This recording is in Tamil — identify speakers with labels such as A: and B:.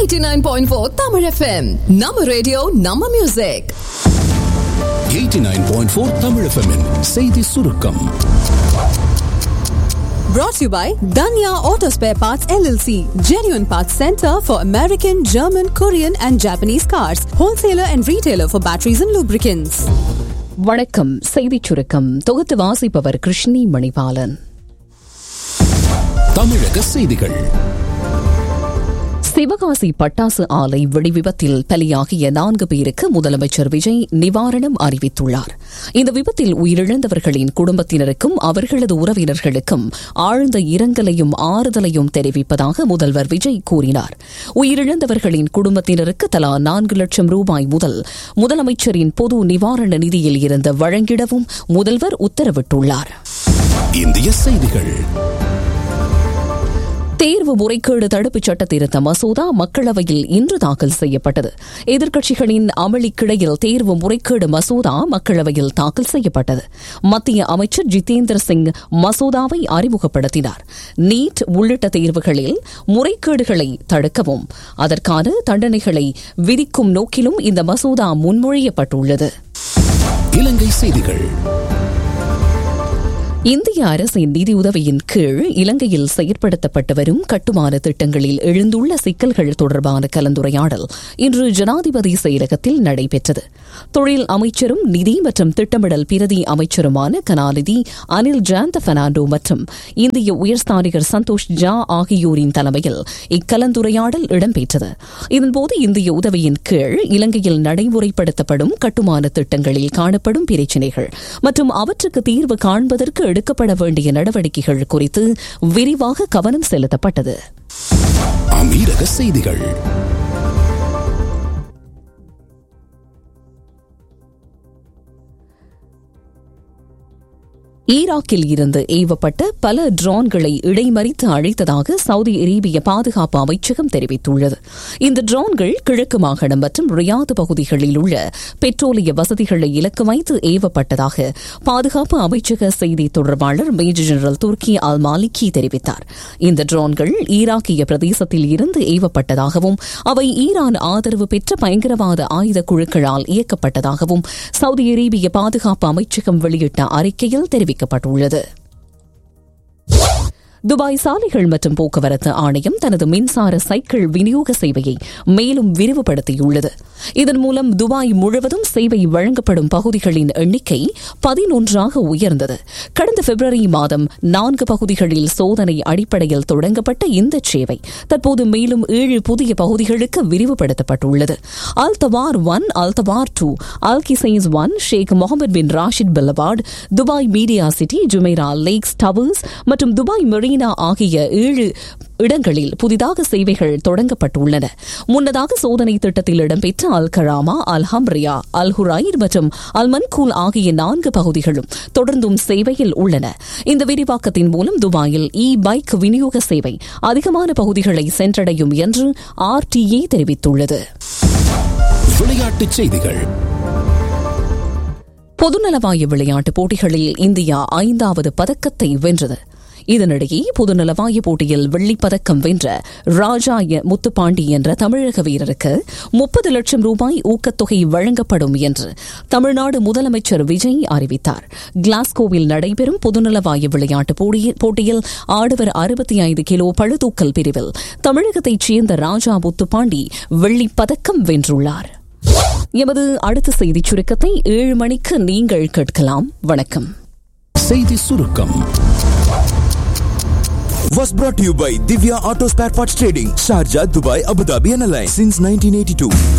A: 89.4 Tamil FM நம்ம ரேடியோ நம்ம மியூசிக்
B: 89.4 தமிழ் FM -இன் செய்தி சுருக்கம்
A: brought to you by Danya Auto Spare Parts LLC genuine parts center for American German Korean and Japanese cars wholesaler and retailer for batteries and lubricants
C: வணக்கம் செய்திச் சுருக்கம் தொகுத்து வாசிப்பவர் கிருஷ்ணி மணிபாலன்
B: தமிழக செய்திகள்
C: சிவகாசி பட்டாசு ஆலை வெடிவிபத்தில் பலியாகிய நான்கு பேருக்கு முதலமைச்சர் விஜய் நிவாரணம் அறிவித்துள்ளார் இந்த விபத்தில் உயிரிழந்தவர்களின் குடும்பத்தினருக்கும் அவர்களது உறவினர்களுக்கும் ஆழ்ந்த இரங்கலையும் ஆறுதலையும் தெரிவிப்பதாக முதல்வர் விஜய் கூறினார் உயிரிழந்தவர்களின் குடும்பத்தினருக்கு தலா நான்கு லட்சம் ரூபாய் முதல் முதலமைச்சரின் பொது நிவாரண நிதியில் இருந்து வழங்கிடவும் முதல்வர் உத்தரவிட்டுள்ளார்
B: இந்திய செய்திகள்
C: தேர்வு முறைகேடு தடுப்புச் சட்ட திருத்த மசோதா மக்களவையில் இன்று தாக்கல் செய்யப்பட்டது எதிர்க்கட்சிகளின் அமளிக்கிடையில் தேர்வு முறைகேடு மசோதா மக்களவையில் தாக்கல் செய்யப்பட்டது மத்திய அமைச்சர் ஜிதேந்திர சிங் மசோதாவை அறிமுகப்படுத்தினார் நீட் உள்ளிட்ட தேர்வுகளில் முறைகேடுகளை தடுக்கவும் அதற்கான தண்டனைகளை விதிக்கும் நோக்கிலும் இந்த மசோதா முன்மொழியப்பட்டுள்ளது
B: இலங்கை செய்திகள்
C: இந்திய அரசின் நிதியுதவியின் கீழ் இலங்கையில் செயற்படுத்தப்பட்டு வரும் கட்டுமான திட்டங்களில் எழுந்துள்ள சிக்கல்கள் தொடர்பான கலந்துரையாடல் இன்று ஜனாதிபதி செயலகத்தில் நடைபெற்றது தொழில் அமைச்சரும் நிதி மற்றும் திட்டமிடல் பிரதி அமைச்சருமான கனாநிதி அனில் ஜாந்த பெர்னாண்டோ மற்றும் இந்திய உயர்ஸ்தானிகர் சந்தோஷ் ஜா ஆகியோரின் தலைமையில் இக்கலந்துரையாடல் இடம்பெற்றது இதன்போது இந்திய உதவியின் கீழ் இலங்கையில் நடைமுறைப்படுத்தப்படும் கட்டுமான திட்டங்களில் காணப்படும் பிரச்சினைகள் மற்றும் அவற்றுக்கு தீர்வு காண்பதற்கு எடுக்கப்பட வேண்டிய நடவடிக்கைகள் குறித்து விரிவாக கவனம் செலுத்தப்பட்டது
B: அமீரக செய்திகள்
C: ஈராக்கில் இருந்து ஏவப்பட்ட பல ட்ரோன்களை இடைமறித்து அழைத்ததாக சவுதி அரேபிய பாதுகாப்பு அமைச்சகம் தெரிவித்துள்ளது இந்த ட்ரோன்கள் கிழக்கு மாகாணம் மற்றும் ரியாது பகுதிகளில் உள்ள பெட்ரோலிய வசதிகளை இலக்கு வைத்து ஏவப்பட்டதாக பாதுகாப்பு அமைச்சக செய்தி தொடர்பாளர் major general Turki Al Maliki தெரிவித்தார் இந்த ட்ரோன்கள் ஈராக்கிய பிரதேசத்தில் இருந்து ஏவப்பட்டதாகவும் அவை ஈரான் ஆதரவு பெற்ற பயங்கரவாத ஆயுத குழுக்களால் இயக்கப்பட்டதாகவும் சவுதி அரேபிய பாதுகாப்பு அமைச்சகம் வெளியிட்ட அறிக்கையில் தெரிவித்தார் தெரிவிக்கப்பட்டுள்ளது துபாய் சாலைகள் மற்றும் போக்குவரத்து ஆணையம் தனது மின்சார சைக்கிள் விநியோக சேவையை மேலும் விரிவுபடுத்தியுள்ளது இதன் மூலம் துபாய் முழுவதும் சேவை வழங்கப்படும் பகுதிகளின் எண்ணிக்கை பதினொன்றாக உயர்ந்தது கடந்த பிப்ரவரி மாதம் நான்கு பகுதிகளில் சோதனை அடிப்படையில் தொடங்கப்பட்ட இந்த சேவை தற்போது மேலும் ஏழு புதிய பகுதிகளுக்கு விரிவுபடுத்தப்பட்டுள்ளது Al Twar one Al Twar two Al Qusais one Sheikh Mohammed bin Rashid பல்லபாட் Dubai media city Jumeirah lakes towers மற்றும் துபாய் மெரினா ஆகிய ஏழு இடங்களில் புதிதாக சேவைகள் தொடங்கப்பட்டுள்ளன முன்னதாக சோதனை திட்டத்தில் இடம்பெற்ற அல் கராமா அல் ஹம்ரியா அல் ஹுரைர் மற்றும் அல் மன்கூல் ஆகிய நான்கு பகுதிகளும் தொடர்ந்தும் சேவையில் உள்ளன இந்த விரிவாக்கத்தின் மூலம் துபாயில் இ பைக் விநியோக சேவை அதிகமான பகுதிகளை சென்றடையும் என்று ஆர்டிஏ தெரிவித்துள்ளது
B: விளையாட்டுச் செய்திகள்
C: பொதுநலவாய விளையாட்டுப் போட்டிகளில் இந்தியா ஐந்தாவது பதக்கத்தை வென்றது இதனிடையே பொதுநலவாய போட்டியில் வெள்ளிப்பதக்கம் வென்ற ராஜா முத்துப்பாண்டி என்ற தமிழக வீரருக்கு முப்பது லட்சம் ரூபாய் ஊக்கத்தொகை வழங்கப்படும் என்று தமிழ்நாடு முதலமைச்சர் விஜய் அறிவித்தார் கிளாஸ்கோவில் நடைபெறும் பொதுநலவாய விளையாட்டுப் போட்டியில் ஆடவர் அறுபத்தி ஐந்து கிலோ பழுதூக்கல் பிரிவில் தமிழகத்தைச் சேர்ந்த ராஜா முத்துப்பாண்டி வெள்ளிப்பதக்கம் வென்றுள்ளார் எமது அடுத்த செய்திச் சுருக்கத்தை ஏழு மணிக்கு நீங்கள் கேட்கலாம் வணக்கம்
B: செய்தி சுருக்கம்
D: was brought to you by Divya Auto Spare Parts Trading, Sharjah, Dubai, Abu Dhabi and Alliance since 1982.